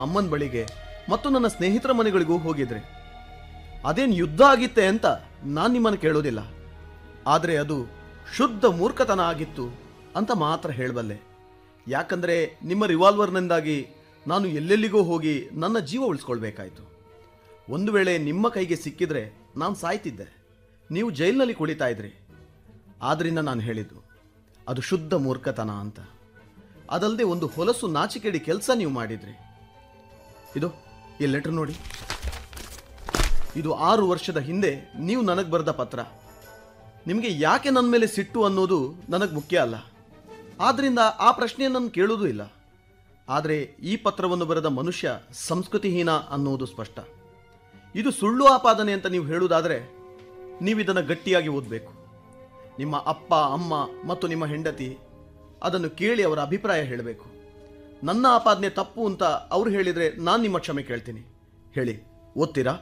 ಅಮ್ಮನ ಬಳಿಗೆ ಮತ್ತು ನನ್ನ ಸ್ನೇಹಿತರ ಮನೆಗಳಿಗೂ ಹೋಗಿದ್ರಿ ಅದೇನು ಯುದ್ಧ ಆಗಿತ್ತೆ ಅಂತ ನಾನು ನಿಮ್ಮನ್ನು ಕೇಳೋದಿಲ್ಲ ಆದರೆ ಅದು ಶುದ್ಧ ಮೂರ್ಖತನ ಆಗಿತ್ತು ಅಂತ ಮಾತ್ರ ಹೇಳಬಲ್ಲೆ ಯಾಕಂದರೆ ನಿಮ್ಮ ರಿವಾಲ್ವರ್ನಿಂದಾಗಿ ನಾನು ಎಲ್ಲೆಲ್ಲಿಗೋ ಹೋಗಿ ನನ್ನ ಜೀವ ಉಳಿಸ್ಕೊಳ್ಬೇಕಾಯ್ತು ಒಂದು ವೇಳೆ ನಿಮ್ಮ ಕೈಗೆ ಸಿಕ್ಕಿದ್ರೆ ನಾನು ಸಾಯ್ತಿದ್ದೆ ನೀವು ಜೈಲಿನಲ್ಲಿ ಕುಳಿತಾ ಇದ್ರಿ ಆದ್ರಿಂದ ನಾನು ಹೇಳಿದ್ದು ಅದು ಶುದ್ಧ ಮೂರ್ಖತನ ಅಂತ ಅದಲ್ಲದೆ ಒಂದು ಹೊಲಸು ನಾಚಿಕೆಡಿ ಕೆಲಸ ನೀವು ಮಾಡಿದ್ರಿ ಇದು ಈ ಲೆಟರ್ ನೋಡಿ ಇದು ಆರು ವರ್ಷದ ಹಿಂದೆ ನೀವು ನನಗೆ ಬರೆದ ಪತ್ರ ನಿಮಗೆ ಯಾಕೆ ನನ್ನ ಮೇಲೆ ಸಿಟ್ಟು ಅನ್ನೋದು ನನಗೆ ಮುಖ್ಯ ಅಲ್ಲ ಆದ್ರಿಂದ ಆ ಪ್ರಶ್ನೆಯನ್ನು ನಾನು ಕೇಳೋದೂ ಇಲ್ಲ ಆದರೆ ಈ ಪತ್ರವನ್ನು ಬರೆದ ಮನುಷ್ಯ ಸಂಸ್ಕೃತಿಹೀನ ಅನ್ನೋದು ಸ್ಪಷ್ಟ ಇದು ಸುಳ್ಳು ಆಪಾದನೆ ಅಂತ ನೀವು ಹೇಳುವುದಾದರೆ ನೀವು ಇದನ್ನು ಗಟ್ಟಿಯಾಗಿ ಓದಬೇಕು ನಿಮ್ಮ ಅಪ್ಪ ಅಮ್ಮ ಮತ್ತು ನಿಮ್ಮ ಹೆಂಡತಿ ಅದನ್ನು ಕೇಳಿ ಅವರ ಅಭಿಪ್ರಾಯ ಹೇಳಬೇಕು ನನ್ನ ಆಪಾದನೆ ತಪ್ಪು ಅಂತ ಅವ್ರು ಹೇಳಿದರೆ ನಾನು ನಿಮ್ಮ ಕ್ಷಮೆ ಕೇಳ್ತೀನಿ ಹೇಳಿ ಓದ್ತೀರಾ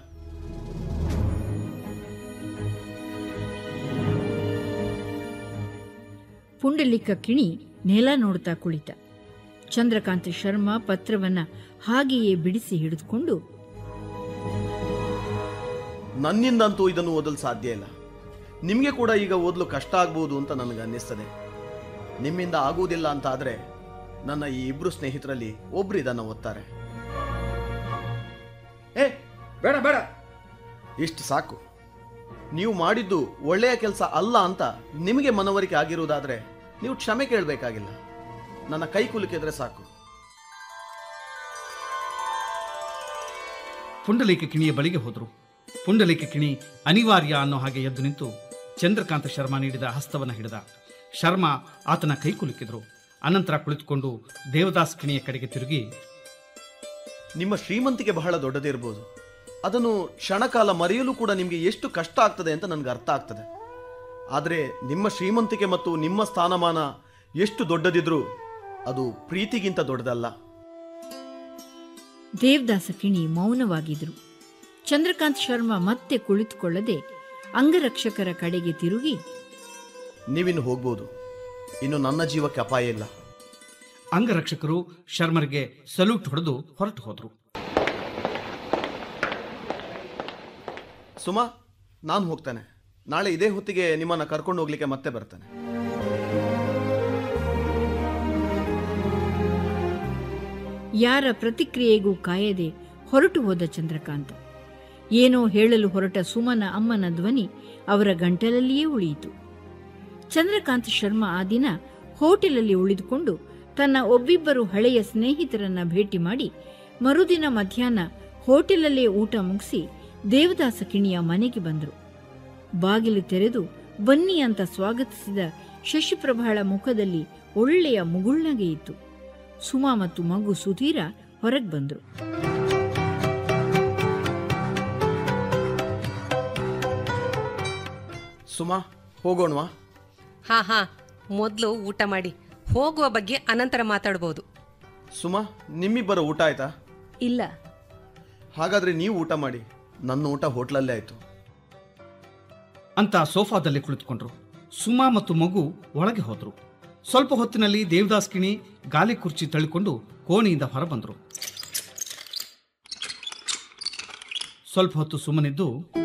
ಪುಂಡಲಿಕ ಕಿಣಿ ನೆಲ ನೋಡ್ತಾ ಕುಳಿತ ಚಂದ್ರಕಾಂತ ಶರ್ಮಾ ಪತ್ರವನ್ನ ಹಾಗೆಯೇ ಬಿಡಿಸಿ ಹಿಡಿದುಕೊಂಡು ನನ್ನಿಂದಂತೂ ಇದನ್ನು ಓದಲು ಸಾಧ್ಯ ಇಲ್ಲ ನಿಮಗೆ ಕೂಡ ಈಗ ಓದಲು ಕಷ್ಟ ಆಗ್ಬೋದು ಅಂತ ನನಗೆ ಅನ್ನಿಸ್ತದೆ ನಿಮ್ಮಿಂದ ಆಗುವುದಿಲ್ಲ ಅಂತ ಆದರೆ ನನ್ನ ಈ ಇಬ್ರು ಸ್ನೇಹಿತರಲ್ಲಿ ಒಬ್ರು ಇದನ್ನು ಓದ್ತಾರೆ ಏ ಬೇಡ ಬೇಡ ಇಷ್ಟು ಸಾಕು ನೀವು ಮಾಡಿದ್ದು ಒಳ್ಳೆಯ ಕೆಲಸ ಅಲ್ಲ ಅಂತ ನಿಮಗೆ ಮನವರಿಕೆ ಆಗಿರುವುದಾದ್ರೆ ನೀವು ಕ್ಷಮೆ ಕೇಳಬೇಕಾಗಿಲ್ಲ ನನ್ನ ಕೈ ಕುಲುಕಿದ್ರೆ ಸಾಕು ಪುಂಡಲೀಕ ಕಿಣಿಯ ಬಳಿಗೆ ಹೋದರು ಪುಂಡಲೀಕ ಕಿಣಿ ಅನಿವಾರ್ಯ ಅನ್ನೋ ಹಾಗೆ ಎದ್ದು ನಿಂತು ಚಂದ್ರಕಾಂತ ಶರ್ಮಾ ನೀಡಿದ ಹಸ್ತವನ್ನು ಹಿಡಿದ ಶರ್ಮಾ ಆತನ ಕೈ ಕುಲುಕಿದ್ರು ಅನಂತರ ಕುಳಿತುಕೊಂಡು ದೇವದಾಸ್ ಕಿಣಿಯ ಕಡೆಗೆ ತಿರುಗಿ ನಿಮ್ಮ ಶ್ರೀಮಂತಿಕೆ ಬಹಳ ದೊಡ್ಡದಿರ್ಬೋದು ಅದನ್ನು ಕ್ಷಣಕಾಲ ಮರೆಯಲು ಕೂಡ ನಿಮಗೆ ಎಷ್ಟು ಕಷ್ಟ ಆಗ್ತದೆ ಅಂತ ನನಗೆ ಅರ್ಥ ಆಗ್ತದೆ ಆದರೆ ನಿಮ್ಮ ಶ್ರೀಮಂತಿಕೆ ಮತ್ತು ನಿಮ್ಮ ಸ್ಥಾನಮಾನ ಎಷ್ಟು ದೊಡ್ಡದಿದ್ರೂ ಅದು ಪ್ರೀತಿಗಿಂತ ದೊಡ್ಡದಲ್ಲ ದೇವದಾಸ ಕಿಣಿ ಮೌನವಾಗಿದ್ರು ಚಂದ್ರಕಾಂತ್ ಶರ್ಮಾ ಮತ್ತೆ ಕುಳಿತುಕೊಳ್ಳದೆ ಅಂಗರಕ್ಷಕರ ಕಡೆಗೆ ತಿರುಗಿ ನೀವಿನ್ನು ಹೋಗ್ಬೋದು ಇನ್ನು ನನ್ನ ಜೀವಕ್ಕೆ ಅಪಾಯ ಇಲ್ಲ ಅಂಗರಕ್ಷಕರು ಶರ್ಮರಿಗೆ ಸಲ್ಯೂಟ್ ಹೊಡೆದು ಹೊರಟು ಹೋದರು ಸುಮಾ ನಾನು ಹೋಗ್ತೇನೆ ನಾಳೆ ಇದೇ ಹೊತ್ತಿಗೆ ನಿಮ್ಮನ್ನು ಕರ್ಕೊಂಡು ಹೋಗ್ಲಿಕ್ಕೆ ಮತ್ತೆ ಬರ್ತೇನೆ ಯಾರ ಪ್ರತಿಕ್ರಿಯೆಗೂ ಕಾಯದೆ ಹೊರಟು ಹೋದ ಚಂದ್ರಕಾಂತ ಏನೋ ಹೇಳಲು ಹೊರಟ ಸುಮನ ಅಮ್ಮನ ಧ್ವನಿ ಅವರ ಗಂಟಲಲ್ಲಿಯೇ ಉಳಿಯಿತು ಚಂದ್ರಕಾಂತ್ ಶರ್ಮಾ ಆ ದಿನ ಹೋಟೆಲಲ್ಲಿ ಉಳಿದುಕೊಂಡು ತನ್ನ ಒಬ್ಬಿಬ್ಬರು ಹಳೆಯ ಸ್ನೇಹಿತರನ್ನ ಭೇಟಿ ಮಾಡಿ ಮರುದಿನ ಮಧ್ಯಾಹ್ನ ಹೋಟೆಲಲ್ಲೇ ಊಟ ಮುಗಿಸಿ ದೇವದಾಸ ಕಿಣಿಯ ಮನೆಗೆ ಬಂದರು ಬಾಗಿಲು ತೆರೆದು ಬನ್ನಿ ಅಂತ ಸ್ವಾಗತಿಸಿದ ಶಶಿಪ್ರಭಾಳ ಮುಖದಲ್ಲಿ ಒಳ್ಳೆಯ ಮುಗುಳ್ನಗೆ ಇತ್ತು ಸುಮಾ ಮತ್ತು ಮಗು ಸುಧೀರ ಹೊರಗೆ ಬಂದರು ಸುಮಾ ಹೋಗೋಣವಾ ಹಾ ಹಾ ಮೊದಲು ಊಟ ಮಾಡಿ ಹೋಗುವ ಬಗ್ಗೆ ಅನಂತರ ಮಾತಾಡ್ಬೋದು ಸುಮಾ ನಿಮ್ಮಿಬ್ಬರ ಊಟ ಆಯ್ತಾ ಇಲ್ಲ ಹಾಗಾದ್ರೆ ನೀವು ಊಟ ಮಾಡಿ ನನ್ನ ಊಟ ಹೋಟ್ಲಲ್ಲೇ ಆಯ್ತು ಅಂತ ಸೋಫಾದಲ್ಲಿ ಕುಳಿತುಕೊಂಡ್ರು ಸುಮಾ ಮತ್ತು ಮಗು ಒಳಗೆ ಹೋದ್ರು ಸ್ವಲ್ಪ ಹೊತ್ತಿನಲ್ಲಿ ದೇವದಾಸ್ ಕಿಣಿ ಗಾಲಿ ಕುರ್ಚಿ ತಳ್ಳಿಕೊಂಡು ಕೋಣೆಯಿಂದ ಹೊರಬಂದರು ಸ್ವಲ್ಪ ಹೊತ್ತು ಸುಮ್ಮನಿದ್ದು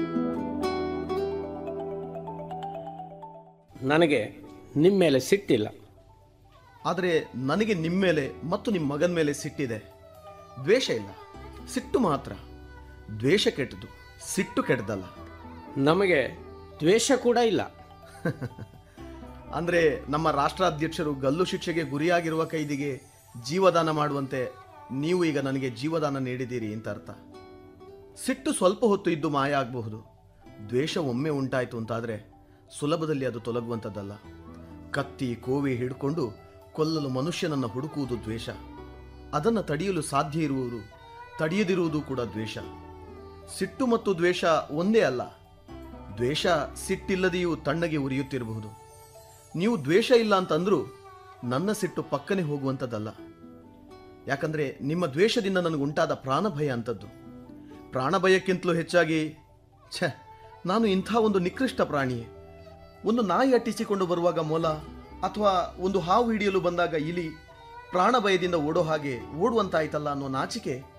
ನನಗೆ ನಿಮ್ಮ ಮೇಲೆ ಸಿಟ್ಟಿಲ್ಲ ಆದರೆ ನನಗೆ ನಿಮ್ಮ ಮೇಲೆ ಮತ್ತು ನಿಮ್ಮ ಮಗನ ಮೇಲೆ ಸಿಟ್ಟಿದೆ ದ್ವೇಷ ಇಲ್ಲ ಸಿಟ್ಟು ಮಾತ್ರ ದ್ವೇಷ ಕೆಟ್ಟದು ಸಿಟ್ಟು ಕೆಟ್ಟದಲ್ಲ ನಮಗೆ ದ್ವೇಷ ಕೂಡ ಇಲ್ಲ ಅಂದರೆ ನಮ್ಮ ರಾಷ್ಟ್ರಾಧ್ಯಕ್ಷರು ಗಲ್ಲು ಶಿಕ್ಷೆಗೆ ಗುರಿಯಾಗಿರುವ ಕೈದಿಗೆ ಜೀವದಾನ ಮಾಡುವಂತೆ ನೀವು ಈಗ ನನಗೆ ಜೀವದಾನ ನೀಡಿದ್ದೀರಿ ಅಂತ ಅರ್ಥ ಸಿಟ್ಟು ಸ್ವಲ್ಪ ಹೊತ್ತು ಇದ್ದು ಮಾಯ ಆಗಬಹುದು ದ್ವೇಷ ಒಮ್ಮೆ ಉಂಟಾಯಿತು ಅಂತಾದರೆ ಸುಲಭದಲ್ಲಿ ಅದು ತೊಲಗುವಂಥದ್ದಲ್ಲ ಕತ್ತಿ ಕೋವಿ ಹಿಡ್ಕೊಂಡು ಕೊಲ್ಲಲು ಮನುಷ್ಯನನ್ನು ಹುಡುಕುವುದು ದ್ವೇಷ ಅದನ್ನು ತಡೆಯಲು ಸಾಧ್ಯ ಇರುವುದು ತಡೆಯದಿರುವುದು ಕೂಡ ದ್ವೇಷ ಸಿಟ್ಟು ಮತ್ತು ದ್ವೇಷ ಒಂದೇ ಅಲ್ಲ ದ್ವೇಷ ಸಿಟ್ಟಿಲ್ಲದೆಯೂ ತಣ್ಣಗೆ ಉರಿಯುತ್ತಿರಬಹುದು ನೀವು ದ್ವೇಷ ಇಲ್ಲ ಅಂತಂದ್ರೂ ನನ್ನ ಸಿಟ್ಟು ಪಕ್ಕನೆ ಹೋಗುವಂಥದ್ದಲ್ಲ ಯಾಕಂದ್ರೆ ನಿಮ್ಮ ದ್ವೇಷದಿಂದ ನನಗುಂಟಾದ ಪ್ರಾಣ ಭಯ ಅಂಥದ್ದು ಪ್ರಾಣ ಭಯಕ್ಕಿಂತಲೂ ಹೆಚ್ಚಾಗಿ ಛೆ ನಾನು ಇಂಥ ಒಂದು ನಿಕೃಷ್ಟ ಪ್ರಾಣಿಯೇ ಒಂದು ನಾಯಿ ಅಟ್ಟಿಸಿಕೊಂಡು ಬರುವಾಗ ಮೊಲ ಅಥವಾ ಒಂದು ಹಾವು ಹಿಡಿಯಲು ಬಂದಾಗ ಇಲಿ ಪ್ರಾಣ ಭಯದಿಂದ ಓಡೋ ಹಾಗೆ ಓಡುವಂತಾಯ್ತಲ್ಲ ಅನ್ನೋ ನಾಚಿಕೆ